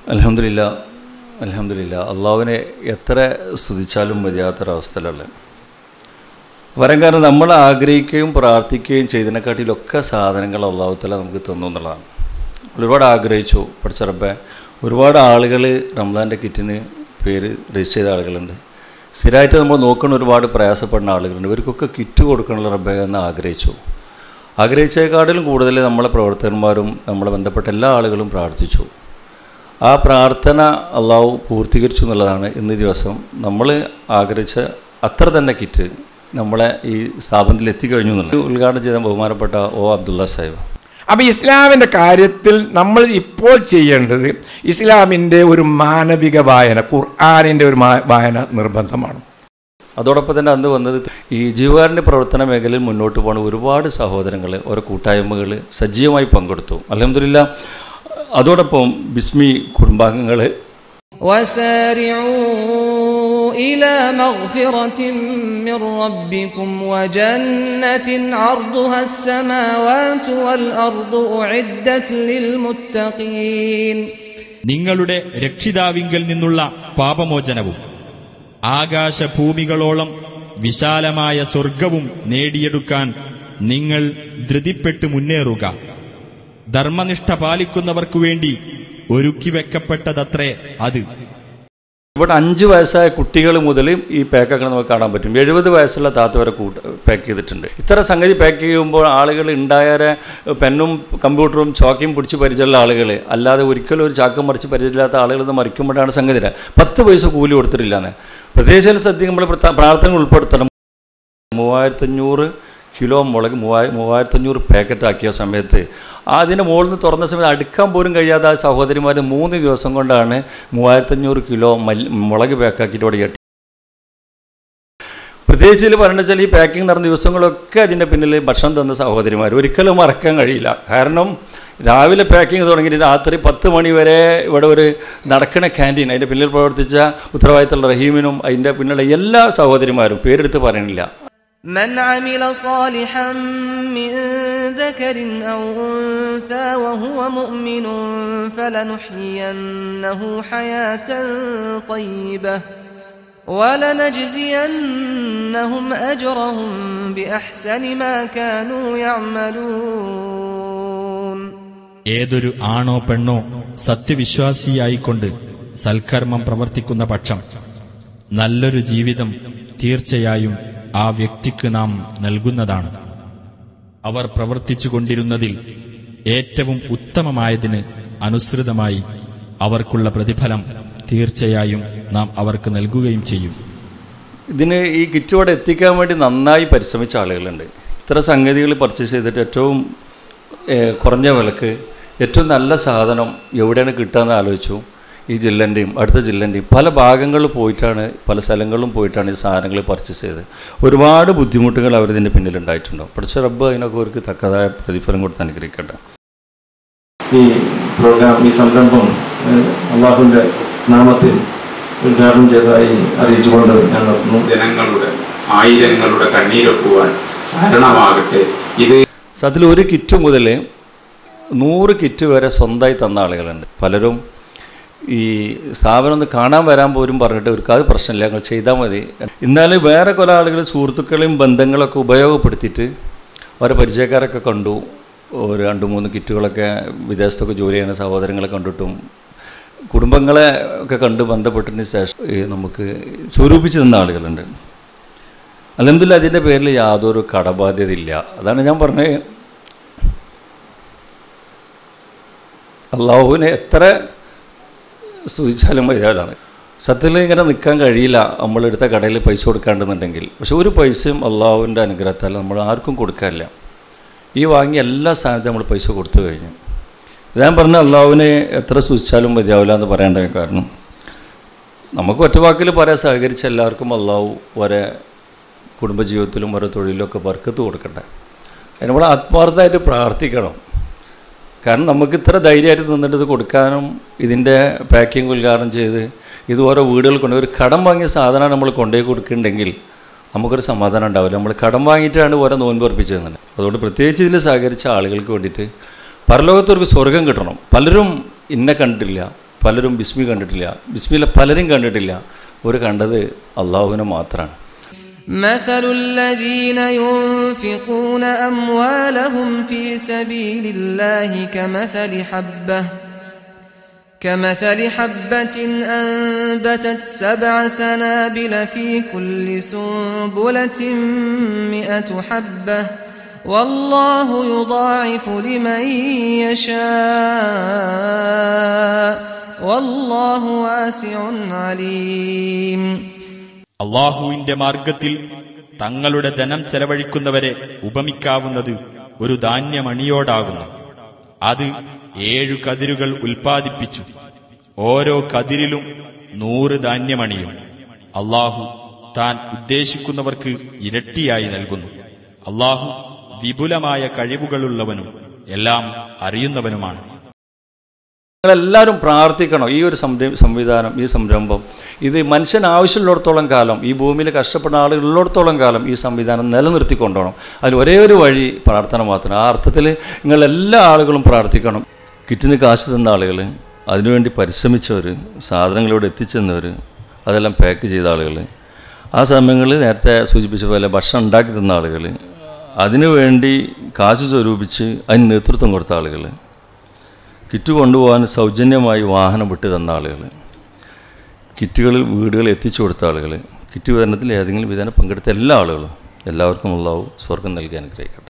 അലഹമില്ല അലഹമില്ല അള്ളാഹുവിനെ എത്ര സ്തുതിച്ചാലും മതിയാത്തൊരവസ്ഥയിലുള്ള വരം കാരണം നമ്മൾ ആഗ്രഹിക്കുകയും പ്രാർത്ഥിക്കുകയും ചെയ്തതിനെക്കാട്ടിലൊക്കെ സാധനങ്ങൾ അള്ളാഹുത്തല നമുക്ക് തന്നു എന്നുള്ളതാണ് ഒരുപാട് ആഗ്രഹിച്ചു പഠിച്ചറപ്പെ ഒരുപാട് ആളുകൾ റംസാൻ്റെ കിറ്റിന് പേര് രജിസ്റ്റർ ചെയ്ത ആളുകളുണ്ട് സ്ഥിരമായിട്ട് നമ്മൾ നോക്കുന്ന ഒരുപാട് പ്രയാസപ്പെടുന്ന ആളുകളുണ്ട് ഇവർക്കൊക്കെ കിറ്റ് കൊടുക്കണമല്ലോ റബ്ബെ എന്ന് ആഗ്രഹിച്ചു ആഗ്രഹിച്ചേക്കാട്ടിലും കൂടുതൽ നമ്മളെ പ്രവർത്തകന്മാരും നമ്മളെ ബന്ധപ്പെട്ട എല്ലാ ആളുകളും പ്രാർത്ഥിച്ചു ആ പ്രാർത്ഥന അള്ളാഹു പൂർത്തീകരിച്ചു എന്നുള്ളതാണ് ഇന്ന് ദിവസം നമ്മൾ ആഗ്രഹിച്ച അത്ര തന്നെ കിറ്റ് നമ്മളെ ഈ സ്ഥാപനത്തിൽ എത്തിക്കഴിഞ്ഞു എന്നുള്ളത് ഉദ്ഘാടനം ചെയ്ത ബഹുമാനപ്പെട്ട ഒ അബ്ദുള്ള സാഹിബ് അപ്പോൾ ഇസ്ലാമിൻ്റെ കാര്യത്തിൽ നമ്മൾ ഇപ്പോൾ ചെയ്യേണ്ടത് ഇസ്ലാമിൻ്റെ ഒരു മാനവിക വായന ഖുർആാനിൻ്റെ ഒരു മാ- വായന നിർബന്ധമാണ് അതോടൊപ്പം തന്നെ അന്ന് വന്നത് ഈ ജീവകാരുണ്യ പ്രവർത്തന മേഖലയിൽ മുന്നോട്ട് പോകുന്ന ഒരുപാട് സഹോദരങ്ങൾ ഓരോ കൂട്ടായ്മകൾ സജീവമായി പങ്കെടുത്തു അലഹമില്ല അതോടൊപ്പം ബിസ്മി കുടുംബാംഗങ്ങൾ وسارعوا إلى مغفرة من ربكم وجنة عرضها السماوات والأرض أعدت للمتقين നിങ്ങളുടെ രക്ഷിതാവിങ്കൽ നിന്നുള്ള പാപമോചനവും ആകാശഭൂമികളോളം വിശാലമായ സ്വർഗവും നേടിയെടുക്കാൻ നിങ്ങൾ ധൃതിപ്പെട്ട് മുന്നേറുക ധർമ്മനിഷ്ഠ പാലിക്കുന്നവർക്കു വേണ്ടി ഒരുക്കിവെക്കപ്പെട്ടതത്രേ അത് ഇവിടെ അഞ്ച് വയസ്സായ കുട്ടികൾ മുതൽ ഈ പാക്കൊക്കെ നമുക്ക് കാണാൻ പറ്റും എഴുപത് വയസ്സുള്ള താത്ത വരെ കൂട്ട് പാക്ക് ചെയ്തിട്ടുണ്ട് ഇത്ര സംഗതി പാക്ക് ചെയ്യുമ്പോൾ ആളുകൾ ഉണ്ടായാരെ പെന്നും കമ്പ്യൂട്ടറും ചോക്കയും പിടിച്ച് പരിചയമുള്ള ആളുകൾ അല്ലാതെ ഒരിക്കലും ഒരു ചാക്കം മറിച്ച് പരിചയമില്ലാത്ത ആളുകൾ ഇത് മറിക്കുമ്പോഴാണ് സംഗതി വരിക. പത്ത് പൈസ കൂലി കൊടുത്തിട്ടില്ലാന്ന് പ്രത്യേകിച്ച് സദ്യ നമ്മൾ പ്രാർത്ഥന ഉൾപ്പെടുത്തണം മൂവായിരത്തഞ്ഞൂറ് കിലോ മുളക് മൂവായി മൂവായിരത്തഞ്ഞൂറ് പാക്കറ്റ് ആക്കിയ സമയത്ത് അതിൻ്റെ മുകളിൽ നിന്ന് തുറന്ന സമയത്ത് അടുക്കാൻ പോലും കഴിയാതെ ആ സഹോദരിമാർ മൂന്ന് ദിവസം കൊണ്ടാണ് മൂവായിരത്തഞ്ഞൂറ് കിലോ മല്ലി മുളക് പാക്കാക്കിയിട്ട് ഇവിടെ എട്ടി പ്രത്യേകിച്ച് ഇതിൽ പറഞ്ഞു വെച്ചാൽ ഈ പാക്കിംഗ് നടന്ന ദിവസങ്ങളൊക്കെ അതിൻ്റെ പിന്നിൽ ഭക്ഷണം തന്ന സഹോദരിമാർ ഒരിക്കലും മറക്കാൻ കഴിയില്ല കാരണം രാവിലെ പാക്കിംഗ് തുടങ്ങിയിട്ട് രാത്രി പത്ത് മണി വരെ ഇവിടെ ഒരു നടക്കണ ക്യാൻറ്റീൻ അതിൻ്റെ പിന്നിൽ പ്രവർത്തിച്ച ഉത്തരവാദിത്തമുള്ള റഹീമിനും അതിൻ്റെ പിന്നിലുള്ള എല്ലാ സഹോദരിമാരും പേരെടുത്ത് പറയണില്ല من عمل صالحا من ذكر أو أنثى وهو مؤمن فلنحيينه حياة طيبة ولنجزينهم أجرهم بأحسن ما كانوا يعملون ഏതൊരു ആണോ പെണ്ണോ സത്യവിശ്വാസിയായിക്കൊണ്ട് സൽക്കർമ്മം പ്രവർത്തിക്കുന്ന പക്ഷം നല്ലൊരു ജീവിതം തീർച്ചയായും ആ വ്യക്തിക്ക് നാം നൽകുന്നതാണ് അവർ പ്രവർത്തിച്ചു കൊണ്ടിരുന്നതിൽ ഏറ്റവും ഉത്തമമായതിന് അനുസൃതമായി അവർക്കുള്ള പ്രതിഫലം തീർച്ചയായും നാം അവർക്ക് നൽകുകയും ചെയ്യും ഇതിന് ഈ കിറ്റ് ഇവിടെ എത്തിക്കാൻ വേണ്ടി നന്നായി പരിശ്രമിച്ച ആളുകളുണ്ട് ഇത്ര സംഗതികൾ പർച്ചേസ് ചെയ്തിട്ട് ഏറ്റവും ഏഹ്, കുറഞ്ഞ വിലക്ക് ഏറ്റവും നല്ല സാധനം എവിടെയാണ് കിട്ടുകയെന്ന് ആലോചിച്ചു ഈ ജില്ലൻ്റെയും അടുത്ത ജില്ലൻ്റെയും പല ഭാഗങ്ങളിൽ പോയിട്ടാണ് പല സ്ഥലങ്ങളിലും പോയിട്ടാണ് ഈ സാധനങ്ങൾ പർച്ചേസ് ചെയ്തത് ഒരുപാട് ബുദ്ധിമുട്ടുകൾ അവരിതിൻ്റെ പിന്നിലുണ്ടായിട്ടുണ്ടാവും പഠിച്ച റബ്ബ് അതിനൊക്കെ അവർക്ക് തക്കതായ പ്രതിഫലം കൊടുത്ത് അനുഗ്രഹിക്കട്ടെ ഈ പ്രോഗ്രാം ഈ സംരംഭം ഏഹ്, അള്ളാഹുവിൻ്റെ നാമത്തിൽ ഉദ്ഘാടനം ചെയ്തതായി അറിയിച്ചുകൊണ്ട് ഞാൻ നിർത്തുന്നു ജനങ്ങളുടെ ആയിരങ്ങളുടെ കണ്ണീരൊക്കുവാൻ കാരണമാകട്ടെ ഇത് സത്യത്തിൽ ഒരു കിറ്റ് മുതൽ നൂറ് കിറ്റ് വരെ സ്വന്തമായി തന്ന ആളുകളുണ്ട് പലരും ഈ സ്ഥാപനം ഒന്ന് കാണാൻ വരാൻ പോലും പറഞ്ഞിട്ട് ഒരു അത് പ്രശ്നമില്ല ഞങ്ങൾ ചെയ്താൽ മതി എന്നാലും വേറെ കുറേ ആളുകൾ സുഹൃത്തുക്കളെയും ബന്ധങ്ങളൊക്കെ ഉപയോഗപ്പെടുത്തിയിട്ട് ഓരോ പരിചയക്കാരൊക്കെ കണ്ടു ഒരു രണ്ട് മൂന്ന് കിറ്റുകളൊക്കെ വിദേശത്തൊക്കെ ജോലി ചെയ്യുന്ന സഹോദരങ്ങളെ കണ്ടിട്ടും കുടുംബങ്ങളെ ഒക്കെ കണ്ട് ബന്ധപ്പെട്ടതിന് ശേഷം ഈ നമുക്ക് സ്വരൂപിച്ച് തന്ന ആളുകളുണ്ട് അല്ലെന്നില്ല അതിൻ്റെ പേരിൽ യാതൊരു കടബാധ്യതയില്ല അതാണ് ഞാൻ പറഞ്ഞത് അള്ളാഹുവിനെ എത്ര സൂചിച്ചാലും മതിയാവില്ലാണ് സത്യത്തിൽ ഇങ്ങനെ നിൽക്കാൻ കഴിയില്ല നമ്മളെടുത്ത കടയിൽ പൈസ കൊടുക്കാണ്ടെന്നുണ്ടെങ്കിൽ പക്ഷെ ഒരു പൈസയും അള്ളാഹുവിൻ്റെ അനുഗ്രഹത്താൽ നമ്മൾ ആർക്കും കൊടുക്കാനില്ല ഈ വാങ്ങിയ എല്ലാ സ്ഥാനത്തും നമ്മൾ പൈസ കൊടുത്തു കഴിഞ്ഞു ഞാൻ പറഞ്ഞ അള്ളാഹുവിനെ എത്ര സൂചിച്ചാലും മതിയാവില്ല എന്ന് പറയേണ്ട കാരണം നമുക്ക് ഒറ്റ വാക്കിൽ പറയാൻ സഹകരിച്ച എല്ലാവർക്കും അള്ളാഹു ഒരേ കുടുംബജീവിതത്തിലും ഓരോ തൊഴിലിലൊക്കെ വർക്കത്ത് കൊടുക്കട്ടെ അതിന് നമ്മൾ ആത്മാർത്ഥമായിട്ട് പ്രാർത്ഥിക്കണം കാരണം നമുക്ക് ഇത്ര ധൈര്യമായിട്ട് നിന്നിട്ട് ഇത് കൊടുക്കാനും ഇതിൻ്റെ പാക്കിംഗ് ഉദ്ഘാടനം ചെയ്ത് ഇത് ഓരോ വീടുകൾ കൊണ്ട് ഒരു കടം വാങ്ങിയ സാധനമാണ് നമ്മൾ കൊണ്ടുപോയി കൊടുക്കുന്നുണ്ടെങ്കിൽ നമുക്കൊരു സമാധാനം ഉണ്ടാവില്ല നമ്മൾ കടം വാങ്ങിയിട്ടാണ് ഓരോ നോൻപ് ഉറപ്പിച്ചത് അതുകൊണ്ട് പ്രത്യേകിച്ച് ഇതിൽ സഹകരിച്ച ആളുകൾക്ക് വേണ്ടിയിട്ട് പരലോകത്തൊരു സ്വർഗം കിട്ടണം പലരും ഇന്നെ കണ്ടിട്ടില്ല പലരും ബിസ്മി കണ്ടിട്ടില്ല ബിസ്മിയിലെ പലരും കണ്ടിട്ടില്ല ഒരു കണ്ടത് അള്ളാഹുവിനെ മാത്രമാണ് مثل الذين ينفقون أموالهم في سبيل الله كمثل حبة كمثل حبة أنبتت سبع سنابل في كل سنبلة مئة حبة والله يضاعف لمن يشاء والله واسع عليم അള്ളാഹുവിന്റെ മാർഗത്തിൽ തങ്ങളുടെ ധനം ചെലവഴിക്കുന്നവരെ ഉപമിക്കാവുന്നത് ഒരു ധാന്യമണിയോടാകുന്നു അത് ഏഴു കതിരുകൾ ഉൽപ്പാദിപ്പിച്ചു ഓരോ കതിരിലും നൂറ് ധാന്യമണിയും അള്ളാഹു താൻ ഉദ്ദേശിക്കുന്നവർക്ക് ഇരട്ടിയായി നൽകുന്നു അള്ളാഹു വിപുലമായ കഴിവുകളുള്ളവനും എല്ലാം അറിയുന്നവനുമാണ് നിങ്ങളെല്ലാവരും പ്രാർത്ഥിക്കണം ഈ ഒരു സംര- സംവിധാനം ഈ സംരംഭം ഇത് മനുഷ്യൻ ആവശ്യമുള്ളിടത്തോളം കാലം ഈ ഭൂമിയിൽ കഷ്ടപ്പെടുന്ന ആളുകൾ ഉള്ളിടത്തോളം കാലം ഈ സംവിധാനം നിലനിർത്തിക്കൊണ്ടുപോകണം അതിൽ ഒരേ ഒരു വഴി പ്രാർത്ഥന മാത്രം ആ അർത്ഥത്തിൽ നിങ്ങൾ എല്ലാ ആളുകളും പ്രാർത്ഥിക്കണം കിറ്റിന് കാശ് തന്ന ആളുകൾ അതിനുവേണ്ടി പരിശ്രമിച്ചവർ സാധനങ്ങളിവിടെ എത്തിച്ചെന്നവർ അതെല്ലാം പാക്ക് ചെയ്ത ആളുകൾ ആ സമയങ്ങളിൽ നേരത്തെ സൂചിപ്പിച്ച പോലെ ഭക്ഷണം ഉണ്ടാക്കി തന്ന ആളുകൾ അതിനുവേണ്ടി കാശ് സ്വരൂപിച്ച് അതിന് നേതൃത്വം കൊടുത്ത ആളുകൾ കിറ്റ് കൊണ്ടുപോകാൻ സൗജന്യമായി വാഹനം വിട്ടു തന്ന ആളുകൾ കിറ്റുകളിൽ വീടുകളിൽ എത്തിച്ചു കൊടുത്ത ആളുകൾ കിറ്റ് വിതരണത്തിൽ ഏതെങ്കിലും വിധേന പങ്കെടുത്ത എല്ലാ ആളുകളും എല്ലാവർക്കും ഉള്ളാവും സ്വർഗം നൽകി അനുഗ്രഹിക്കട്ടെ